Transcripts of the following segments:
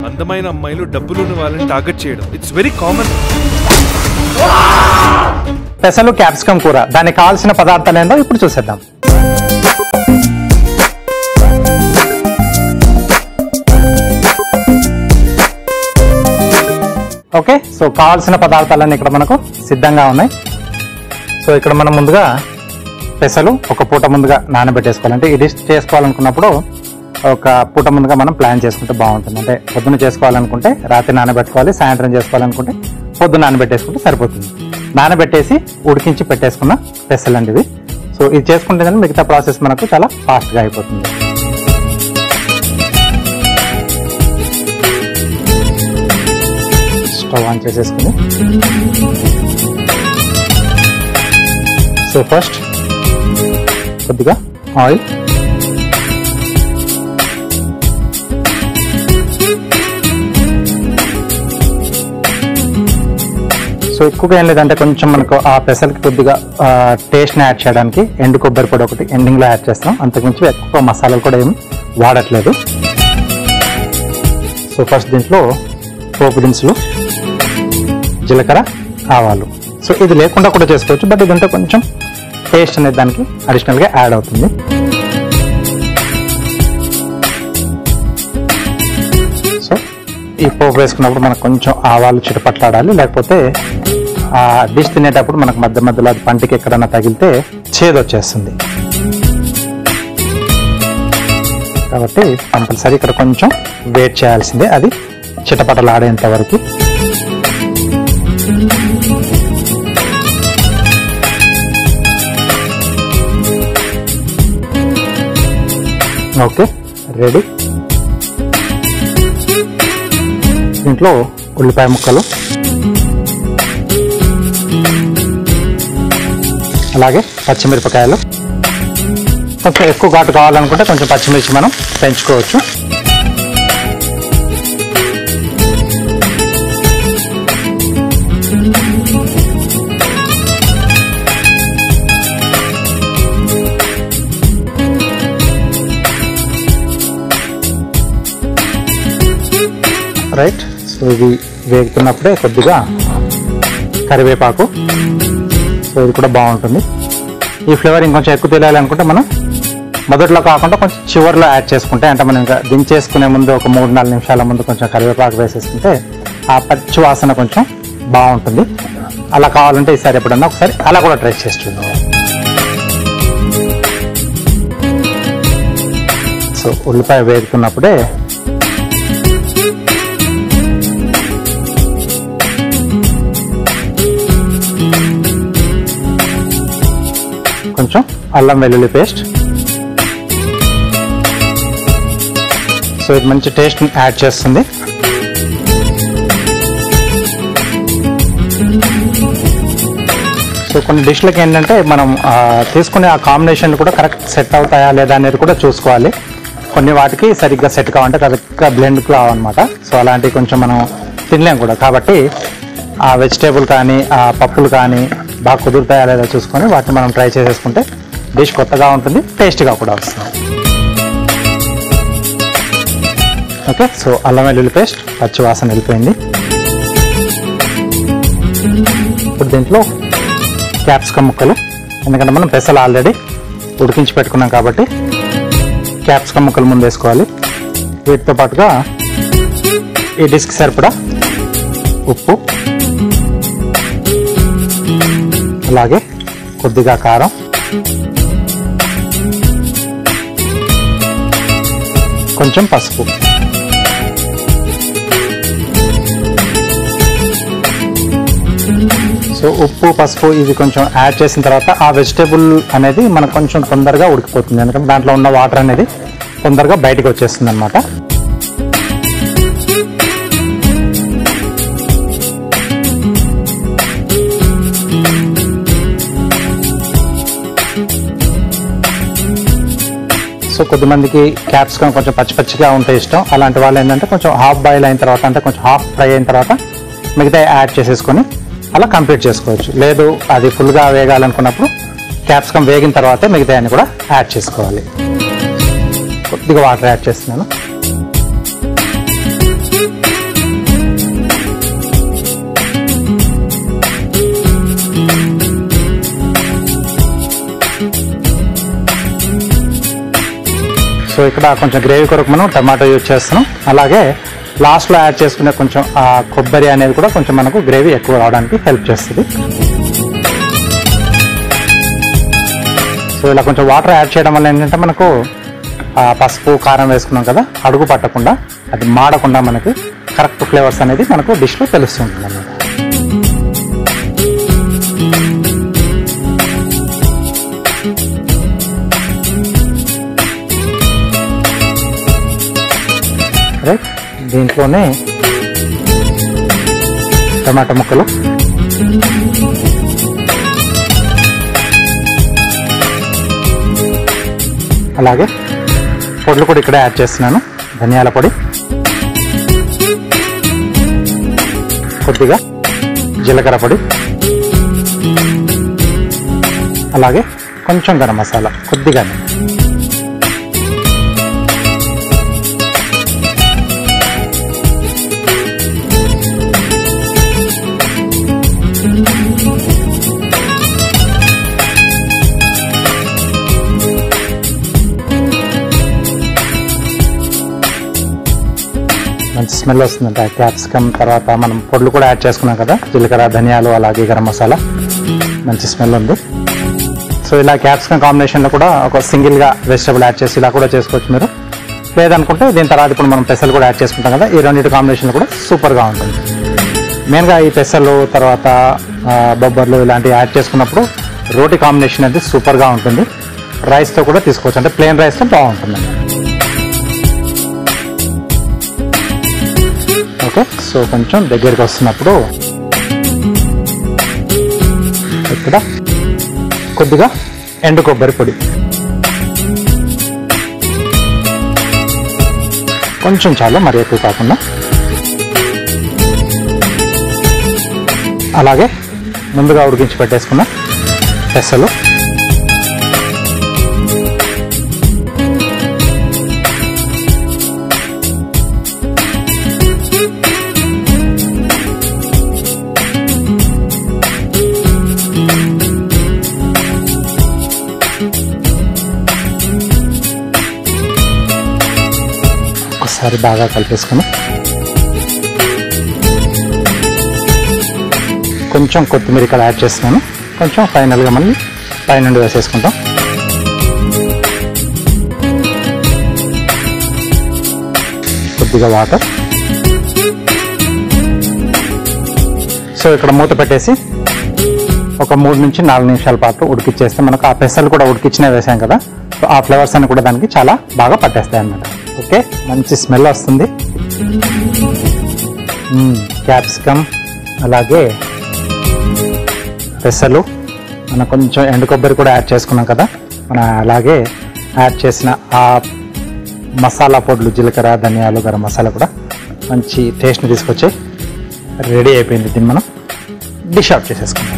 అందమైన అమ్మాయిలు డబ్బులున్న వాళ్ళని టార్గెట్ చేయడం ఇట్స్ వెరీ కామన్ పెసలు క్యాప్సికమ్ కూర దానికి కావాల్సిన పదార్థాలు ఏందో ఇప్పుడు చూసేద్దాం ఓకే సో కావాల్సిన పదార్థాలన్నీ ఇక్కడ మనకు సిద్ధంగా ఉన్నాయి సో ఇక్కడ మనం ముందుగా పెసలు ఒక పూట ముందుగా నానబెట్టేసుకోవాలి అంటే ఇది చేసుకోవాలనుకున్నప్పుడు ఒక పూట ముందుగా మనం ప్లాన్ చేసుకుంటే బాగుంటుంది అంటే పొద్దున చేసుకోవాలనుకుంటే రాత్రి నానబెట్టుకోవాలి సాయంత్రం చేసుకోవాలనుకుంటే పొద్దున నానబెట్టేసుకుంటే సరిపోతుంది నానబెట్టేసి ఉడికించి పెట్టేసుకున్న పెసలు అండి ఇవి సో ఇది చేసుకుంటే కానీ మిగతా ప్రాసెస్ మనకు చాలా ఫాస్ట్గా అయిపోతుంది స్టవ్ ఆన్ చేసేసుకుని సో ఫస్ట్ కొద్దిగా ఆయిల్ సో ఎక్కువగా ఏం లేదంటే కొంచెం మనకు ఆ పెసలకి కొద్దిగా టేస్ట్ని యాడ్ చేయడానికి ఎండు కొబ్బరి పొడి ఒకటి ఎండింగ్లో యాడ్ చేస్తాం అంతకుమించి ఎక్కువ మసాలాలు కూడా ఏం వాడట్లేదు సో ఫస్ట్ దీంట్లో పోపు దినుసులు జీలకర్ర ఆవాలు సో ఇది లేకుండా కూడా చేసుకోవచ్చు బట్ ఇదంతా కొంచెం టేస్ట్ అనేది దానికి అడిషనల్గా యాడ్ అవుతుంది సో ఈ పోపు వేసుకున్నప్పుడు మనకు కొంచెం ఆవాలు చిటపట్లాడాలి లేకపోతే ఆ డిష్ తినేటప్పుడు మనకు మధ్య మధ్యలో అది పంటికి ఎక్కడన్నా తగిలితే చేదు వచ్చేస్తుంది కాబట్టి కంపల్సరీ ఇక్కడ కొంచెం వెయిట్ చేయాల్సిందే అది చిటపటలాడేంత వరకు ఓకే రెడీ దీంట్లో ఉల్లిపాయ ముక్కలు అలాగే పచ్చిమిరపకాయలు కొంచెం ఎక్కువ ఘాటు కావాలనుకుంటే కొంచెం పచ్చిమిర్చి మనం పెంచుకోవచ్చు రైట్ సో ఇవి వేగుతున్నప్పుడే కొద్దిగా కరివేపాకు సో ఇది కూడా బాగుంటుంది ఈ ఫ్లేవర్ ఇంకొంచెం ఎక్కువ తెలియాలనుకుంటే మనం మొదట్లో కాకుండా కొంచెం చివరిలో యాడ్ చేసుకుంటే అంటే మనం ఇంకా దించేసుకునే ముందు ఒక మూడు నాలుగు నిమిషాల ముందు కొంచెం కరివేపాకు వేసేసుకుంటే ఆ పచ్చి వాసన కొంచెం బాగుంటుంది అలా కావాలంటే ఈసారి ఎప్పుడన్నా ఒకసారి అలా కూడా ట్రై చేసి చూద్దాం సో ఉల్లిపాయ వేగుతున్నప్పుడే కొంచెం అల్లం వెల్లుల్లి పేస్ట్ సో ఇది మంచి టేస్ట్ యాడ్ చేస్తుంది సో కొన్ని డిష్లకి ఏంటంటే మనం ఆ, తీసుకునే ఆ కాంబినేషన్ కూడా కరెక్ట్ సెట్ అవుతాయా లేదా అనేది కూడా చూసుకోవాలి కొన్ని వాటికి సరిగ్గా సెట్ కావాలంటే కరెక్ట్గా బ్లెండ్ కావాలన్నమాట సో అలాంటివి కొంచెం మనం తినలేం కూడా కాబట్టి ఆ వెజిటేబుల్ కానీ ఆ పప్పులు కానీ బాగా కుదురుతాయా లేదా చూసుకొని వాటిని మనం ట్రై చేసేసుకుంటే డిష్ కొత్తగా ఉంటుంది టేస్ట్గా కూడా వస్తుంది ఓకే సో అల్లం వెల్లుల్లి పేస్ట్ పచ్చి వాసన వెళ్ళిపోయింది ఇప్పుడు దీంట్లో క్యాప్సికమ్ ముక్కలు ఎందుకంటే మనం పెసలు ఆల్రెడీ ఉడికించి పెట్టుకున్నాం కాబట్టి క్యాప్సికమ్ ముక్కలు ముందు వేసుకోవాలి వీటితో పాటుగా ఈ డిస్క్ సరిపడా ఉప్పు అలాగే కొద్దిగా కారం కొంచెం పసుపు సో ఉప్పు పసుపు ఇది కొంచెం యాడ్ చేసిన తర్వాత ఆ వెజిటేబుల్ అనేది మనకు కొంచెం తొందరగా ఉడికిపోతుంది ఎందుకంటే దాంట్లో ఉన్న వాటర్ అనేది తొందరగా బయటకు వచ్చేస్తుంది అనమాట సో కొద్దిమందికి క్యాప్సికమ్ కొంచెం పచ్చి పచ్చిగా ఉంటే ఇష్టం అలాంటి వాళ్ళు ఏంటంటే కొంచెం హాఫ్ బాయిల్ అయిన తర్వాత అంటే కొంచెం హాఫ్ ఫ్రై అయిన తర్వాత మిగతా యాడ్ చేసేసుకొని అలా కంప్లీట్ చేసుకోవచ్చు లేదు అది ఫుల్గా వేగాలనుకున్నప్పుడు క్యాప్సికమ్ వేగిన తర్వాతే మిగతా అన్ని కూడా యాడ్ చేసుకోవాలి కొద్దిగా వాటర్ యాడ్ చేస్తున్నాను ఇక్కడ కొంచెం గ్రేవీ కొరకు మనం టమాటో యూజ్ చేస్తున్నాం అలాగే లాస్ట్లో యాడ్ చేసుకునే కొంచెం ఆ కొబ్బరి అనేది కూడా కొంచెం మనకు గ్రేవీ ఎక్కువ రావడానికి హెల్ప్ చేస్తుంది సో ఇలా కొంచెం వాటర్ యాడ్ చేయడం వల్ల ఏంటంటే మనకు ఆ పసుపు కారం వేసుకున్నాం కదా అడుగు పట్టకుండా అది మాడకుండా మనకి కరెక్ట్ ఫ్లేవర్స్ అనేది మనకు డిష్లో తెలుస్తుంటుంది అన్నమాట రైట్ దీంట్లోనే టమాటా ముక్కలు అలాగే పొడులు కూడా ఇక్కడ యాడ్ చేస్తున్నాను ధనియాల పొడి కొద్దిగా జీలకర్ర పొడి అలాగే కొంచెం గరం మసాలా కొద్దిగానే మంచి స్మెల్ వస్తుందంట క్యాప్సికమ్ తర్వాత మనం పొడులు కూడా యాడ్ చేసుకున్నాం కదా జీలకర్ర ధనియాలు అలాగే గరం మసాలా మంచి స్మెల్ ఉంది సో ఇలా క్యాప్సికమ్ కాంబినేషన్లో కూడా ఒక సింగిల్గా వెజిటబుల్ యాడ్ చేసి ఇలా కూడా చేసుకోవచ్చు మీరు లేదనుకుంటే దీని తర్వాత ఇప్పుడు మనం పెసలు కూడా యాడ్ చేసుకుంటాం కదా ఈ రెండింటి కాంబినేషన్లో కూడా సూపర్గా ఉంటుంది మెయిన్గా ఈ పెసలు తర్వాత ఆ, బొబ్బర్లు ఇలాంటివి యాడ్ చేసుకున్నప్పుడు రోటి కాంబినేషన్ అనేది సూపర్గా ఉంటుంది రైస్తో కూడా తీసుకోవచ్చు అంటే ప్లెయిన్ రైస్తో బాగుంటుంది ఓకే సో కొంచెం దగ్గరికి వస్తున్నప్పుడు ఇక్కడ కొద్దిగా ఎండు కొబ్బరి పొడి కొంచెం చాలు మరి ఎక్కువ కాకుండా అలాగే ముందుగా ఉడికించి పెట్టేసుకున్న పెసలు ఒకసారి బాగా కలిపేసుకుని కొంచెం కొత్తిమీర ఇక్కడ యాడ్ చేస్తున్నాను కొంచెం ఫైనల్గా మళ్ళీ పైనుండి వేసేసుకుంటాం కొద్దిగా వాటర్ సో ఇక్కడ మూత పెట్టేసి ఒక మూడు నుంచి నాలుగు నిమిషాల పాటు ఉడికిచ్చేస్తే మనకు ఆ పెసలు కూడా ఉడికిచ్చినే వేసాం కదా సో ఆ ఫ్లేవర్స్ అన్ని కూడా దానికి చాలా బాగా పట్టేస్తాయి అన్నమాట ఓకే మంచి స్మెల్ వస్తుంది క్యాప్సికమ్ అలాగే పెసలు మనం కొంచెం ఎండు కొబ్బరి కూడా యాడ్ చేసుకున్నాం కదా మన అలాగే యాడ్ చేసిన ఆ మసాలా పొడులు జీలకర్ర ధనియాలు గరం మసాలా కూడా మంచి టేస్ట్ని తీసుకొచ్చాయి రెడీ అయిపోయింది దీన్ని మనం డిష్ అవుట్ చేసేసుకుందాం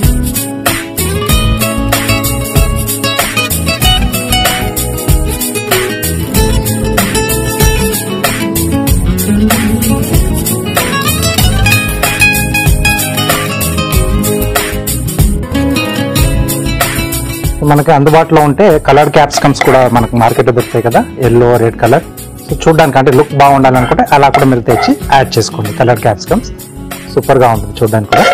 మనకి అందుబాటులో ఉంటే కలర్ క్యాప్సికమ్స్ కూడా మనకు మార్కెట్లో దొరుకుతాయి కదా ఎల్లో రెడ్ కలర్ సో చూడడానికి అంటే లుక్ బాగుండాలనుకుంటే అలా కూడా మీరు తెచ్చి యాడ్ చేసుకోండి కలర్ క్యాప్సికమ్స్ సూపర్గా ఉంటుంది చూడడానికి కూడా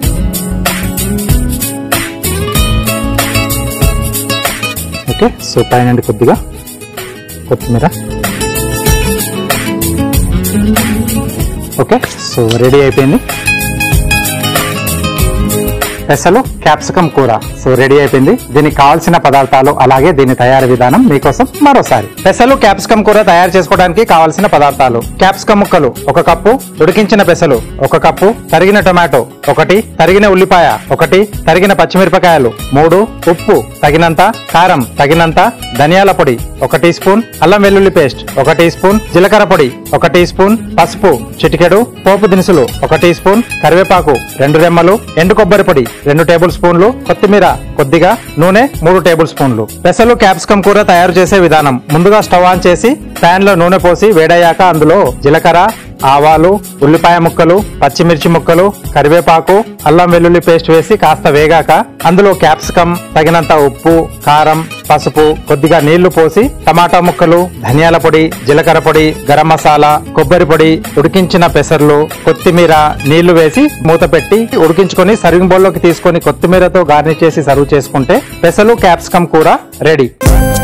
ఓకే సో పైన కొద్దిగా కొత్తిమీర ఓకే సో రెడీ అయిపోయింది పెసలు క్యాప్సికమ్ కూర సో రెడీ అయిపోయింది దీనికి కావాల్సిన పదార్థాలు అలాగే దీని తయారీ విధానం మీకోసం మరోసారి పెసలు క్యాప్సికమ్ కూర తయారు చేసుకోవడానికి కావాల్సిన పదార్థాలు క్యాప్సికమ్ ముక్కలు ఒక కప్పు ఉడికించిన పెసలు ఒక కప్పు తరిగిన టొమాటో ఒకటి తరిగిన ఉల్లిపాయ ఒకటి తరిగిన పచ్చిమిరపకాయలు మూడు ఉప్పు తగినంత కారం తగినంత ధనియాల పొడి ఒక టీ స్పూన్ అల్లం వెల్లుల్లి పేస్ట్ ఒక టీ స్పూన్ జీలకర్ర పొడి ఒక టీ స్పూన్ పసుపు చిటికెడు పోపు దినుసులు ఒక టీ స్పూన్ కరివేపాకు రెండు రెమ్మలు ఎండు కొబ్బరి పొడి రెండు టేబుల్ స్పూన్లు కొత్తిమీర కొద్దిగా నూనె మూడు టేబుల్ స్పూన్లు పెసలు క్యాప్సికం కూర తయారు చేసే విధానం ముందుగా స్టవ్ ఆన్ చేసి పాన్ లో నూనె పోసి వేడయ్యాక అందులో జీలకర్ర ఆవాలు ఉల్లిపాయ ముక్కలు పచ్చిమిర్చి ముక్కలు కరివేపాకు అల్లం వెల్లుల్లి పేస్ట్ వేసి కాస్త వేగాక అందులో క్యాప్సికం తగినంత ఉప్పు కారం పసుపు కొద్దిగా నీళ్లు పోసి టమాటా ముక్కలు ధనియాల పొడి జీలకర్ర పొడి గరం మసాలా కొబ్బరి పొడి ఉడికించిన పెసర్లు కొత్తిమీర నీళ్లు వేసి మూత పెట్టి ఉడికించుకొని సర్వింగ్ బౌల్లోకి తీసుకొని కొత్తిమీరతో గార్నిష్ చేసి సర్వ్ చేసుకుంటే పెసలు క్యాప్సికం కూర రెడీ